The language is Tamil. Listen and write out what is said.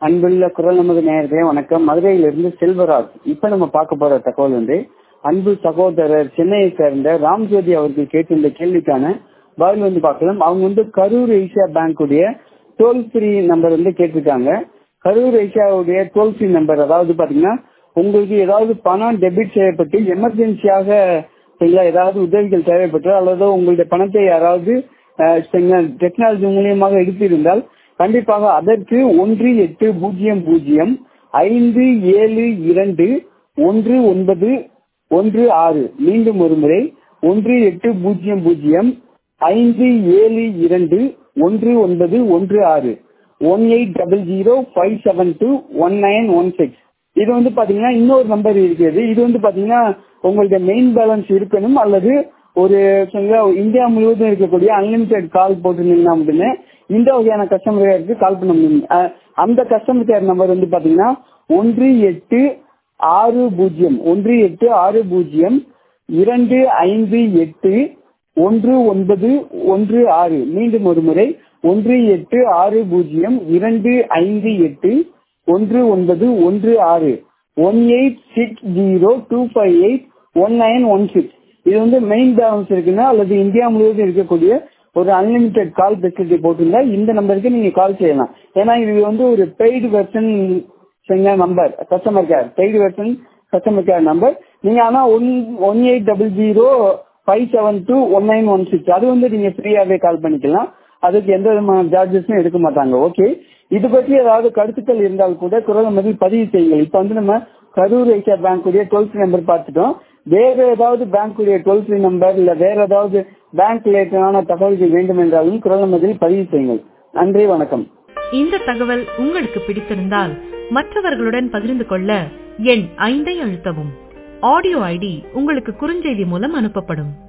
அன்புள்ள குரல் நமது நேயர்களே வணக்கம் மதுரையிலிருந்து செல்வராஜ் இப்ப நம்ம பார்க்க போற தகவல் வந்து அன்பு சகோதரர் சென்னையை சேர்ந்த ராம்ஜோதி அவர்கள் கேட்டிருந்த கேள்விக்கான பதில் வந்து பார்க்கலாம் அவங்க வந்து கரூர் ஏசியா பேங்குடைய டோல் ஃப்ரீ நம்பர் வந்து கேட்டிருக்காங்க கரூர் ஏசியாவுடைய டோல் ஃப்ரீ நம்பர் அதாவது பாத்தீங்கன்னா உங்களுக்கு ஏதாவது பணம் டெபிட் செய்யப்பட்டு எமர்ஜென்சியாக சரிங்களா ஏதாவது உதவிகள் தேவைப்பட்டு அல்லது உங்களுடைய பணத்தை யாராவது டெக்னாலஜி மூலியமாக எடுத்திருந்தால் கண்டிப்பாக அதற்கு ஒன்று எட்டு பூஜ்ஜியம் பூஜ்ஜியம் ஐந்து ஏழு இரண்டு ஒன்று ஒன்பது ஒன்று ஆறு மீண்டும் ஒரு முறை ஒன்று எட்டு பூஜ்ஜியம் பூஜ்ஜியம் ஐந்து ஏழு இரண்டு ஒன்று ஒன்பது ஒன்று ஆறு one eight double zero five seven two one nine one six இது வந்து பாத்தீங்கன்னா இன்னொரு நம்பர் இருக்கிறது இது வந்து பாத்தீங்கன்னா உங்களுடைய மெயின் பேலன்ஸ் இருக்கணும் அல்லது ஒரு இந்தியா முழுவதும் இருக்கக்கூடிய அன்லிமிடெட் கால் போட்டிருந்தீங்கன்னா மட்டுமே இந்த வகையான கஸ்டமர் கேருக்கு கால் பண்ண முடியும் அந்த கஸ்டமர் கேர் நம்பர் வந்து பாத்தீங்கன்னா ஒன்று எட்டு ஆறு பூஜ்ஜியம் ஒன்று எட்டு ஆறு பூஜ்ஜியம் இரண்டு ஐந்து எட்டு ஒன்று ஒன்பது ஒன்று ஆறு மீண்டும் ஒரு முறை ஒன்று எட்டு ஆறு பூஜ்ஜியம் இரண்டு ஐந்து எட்டு ஒன்று ஒன்பது ஒன்று ஆறு one eight six zero two five eight one nine one six இது வந்து மெயின் பேலன்ஸ் இருக்குன்னா அல்லது இந்தியா முழுவதும் இருக்கக்கூடிய ஒரு அன்லிமிடெட் கால் ஃபெசிலிட்டி போட்டிருந்தா இந்த நம்பருக்கு நீங்க கால் செய்யலாம் ஏன்னா இது வந்து ஒரு paid version number customer care paid version customer care number நீங்க ஆனா one one eight double zero five seven two one nine one six அது வந்து நீங்க ஃப்ரீயாவே கால் பண்ணிக்கலாம் அதுக்கு எந்த விதமான சார்ஜஸும் எடுக்க மாட்டாங்க ஓகே இது பற்றி ஏதாவது கருத்துக்கள் இருந்தால் கூட குரல் மதில் பதிவு செய்யுங்கள் இப்ப வந்து நம்ம கரூர் ஐசியா பேங்க் உடைய டோல் ஃப்ரீ நம்பர் பார்த்துட்டோம் வேற ஏதாவது பேங்க் உடைய டோல் ஃப்ரீ நம்பர் இல்ல வேற ஏதாவது பேங்க் ரிலேட்டடான தகவல்கள் வேண்டும் என்றாலும் குரல் மதில் பதிவு செய்யுங்கள் நன்றி வணக்கம் இந்த தகவல் உங்களுக்கு பிடித்திருந்தால் மற்றவர்களுடன் பகிர்ந்து கொள்ள எண் ஐந்தை அழுத்தவும் ஆடியோ ஐடி உங்களுக்கு குறுஞ்செய்தி மூலம் அனுப்பப்படும்